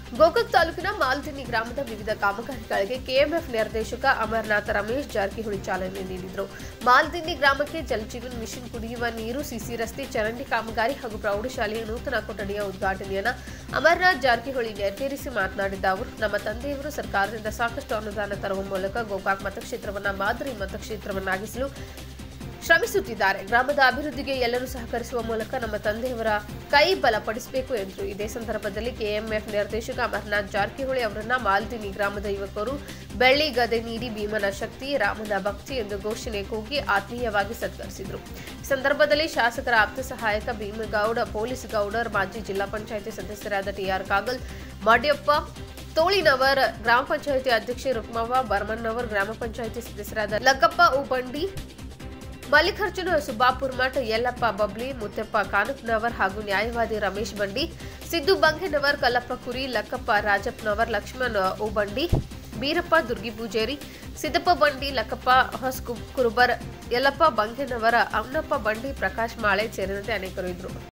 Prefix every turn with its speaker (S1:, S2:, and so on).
S1: ಗೋಕಾಕ್ ತಾಲೂಕಿನ ಮಾಲ್ದಿನಿ ಗ್ರಾಮದ ವಿವಿಧ ಕಾಮಗಾರಿಗಳಿಗೆ ಕೆಎಂಎಫ್ ನಿರ್ದೇಶಕ ಅಮರನಾಥ ರಮೇಶ್ ಜಾರಕಿಹೊಳಿ ಚಾಲನೆ ನೀಡಿದರು ಮಾಲ್ದಿನಿ ಗ್ರಾಮಕ್ಕೆ ಜಲಜೀವನ್ ಮಿಷನ್ ಕುಡಿಯುವ ನೀರು ಸಿಸಿ ರಸ್ತೆ ಚರಂಡಿ ಕಾಮಗಾರಿ ಹಾಗೂ ಪ್ರೌಢಶಾಲೆಯ ನೂತನ ಕೊಠಡಿಯ ಉದ್ಘಾಟನೆಯನ್ನ ಅಮರನಾಥ್ ಜಾರಕಿಹೊಳಿ ನೆರವೇರಿಸಿ ಮಾತನಾಡಿದ ಅವರು ನಮ್ಮ ತಂದೆಯವರು ಸರ್ಕಾರದಿಂದ ಸಾಕಷ್ಟು ಅನುದಾನ ತರುವ ಮೂಲಕ ಗೋಕಾಕ್ ಮತಕ್ಷೇತ್ರವನ್ನ ಮಾದರಿ ಮತಕ್ಷೇತ್ರವನ್ನಾಗಿಸಲು ಶ್ರಮಿಸುತ್ತಿದ್ದಾರೆ ಗ್ರಾಮದ ಅಭಿವೃದ್ಧಿಗೆ ಎಲ್ಲರೂ ಸಹಕರಿಸುವ ಮೂಲಕ ನಮ್ಮ ತಂದೆಯವರ ಕೈ ಬಲಪಡಿಸಬೇಕು ಎಂದರು ಇದೇ ಸಂದರ್ಭದಲ್ಲಿ ಕೆಎಂಎಫ್ ನಿರ್ದೇಶಕ ಅಮರನಾಥ್ ಜಾರಕಿಹೊಳಿ ಅವರನ್ನ ಮಾಲ್ದಿನಿ ಗ್ರಾಮದ ಯುವಕರು ಬೆಳ್ಳಿ ಗದೆ ನೀಡಿ ಭೀಮನ ಶಕ್ತಿ ರಾಮನ ಭಕ್ತಿ ಎಂದು ಘೋಷಣೆ ಕೂಗಿ ಆತ್ಮೀಯವಾಗಿ ಸತ್ಕರಿಸಿದರು ಈ ಸಂದರ್ಭದಲ್ಲಿ ಶಾಸಕರ ಆಪ್ತ ಸಹಾಯಕ ಭೀಮಗೌಡ ಪೊಲೀಸ್ ಗೌಡರ್ ಮಾಜಿ ಜಿಲ್ಲಾ ಪಂಚಾಯಿತಿ ಸದಸ್ಯರಾದ ಟಿಆರ್ ಕಾಗಲ್ ಮಡ್ಯಪ್ಪ ತೋಳಿನವರ್ ಗ್ರಾಮ ಪಂಚಾಯಿತಿ ಅಧ್ಯಕ್ಷೆ ರುಕ್ಮವ್ವ ಬರ್ಮನ್ನವರ್ ಗ್ರಾಮ ಪಂಚಾಯಿತಿ ಸದಸ್ಯರಾದ ಲಕ್ಕಪ್ಪ ಉಬಂಡಿ ಮಲ್ಲಿಕಾರ್ಜುನ ಸುಬ್ಬಾಪುರ್ ಮಠ ಯಲ್ಲಪ್ಪ ಬಬ್ಲಿ ಮುತ್ತಪ್ಪ ಕಾನಪ್ನವರ್ ಹಾಗೂ ನ್ಯಾಯವಾದಿ ರಮೇಶ್ ಬಂಡಿ ಸಿದ್ದು ಬಂಗೆನವರ್ ಕಲ್ಲಪ್ಪ ಕುರಿ ಲಕ್ಕಪ್ಪ ರಾಜಪ್ಪನವರ್ ಲಕ್ಷ್ಮಣ್ ಉಬಂಡಿ ಬೀರಪ್ಪ ದುರ್ಗಿ ಪೂಜೇರಿ ಸಿದ್ದಪ್ಪ ಬಂಡಿ ಲಕ್ಕಪ್ಪ ಹೊಸ್ ಕುರುಬರ್ ಯಲ್ಲಪ್ಪ ಬಂಗೆನವರ ಅಮ್ನಪ್ಪ ಬಂಡಿ ಪ್ರಕಾಶ್ ಮಾಳೆ ಸೇರಿದಂತೆ ಅನೇಕರು ಇದ್ರು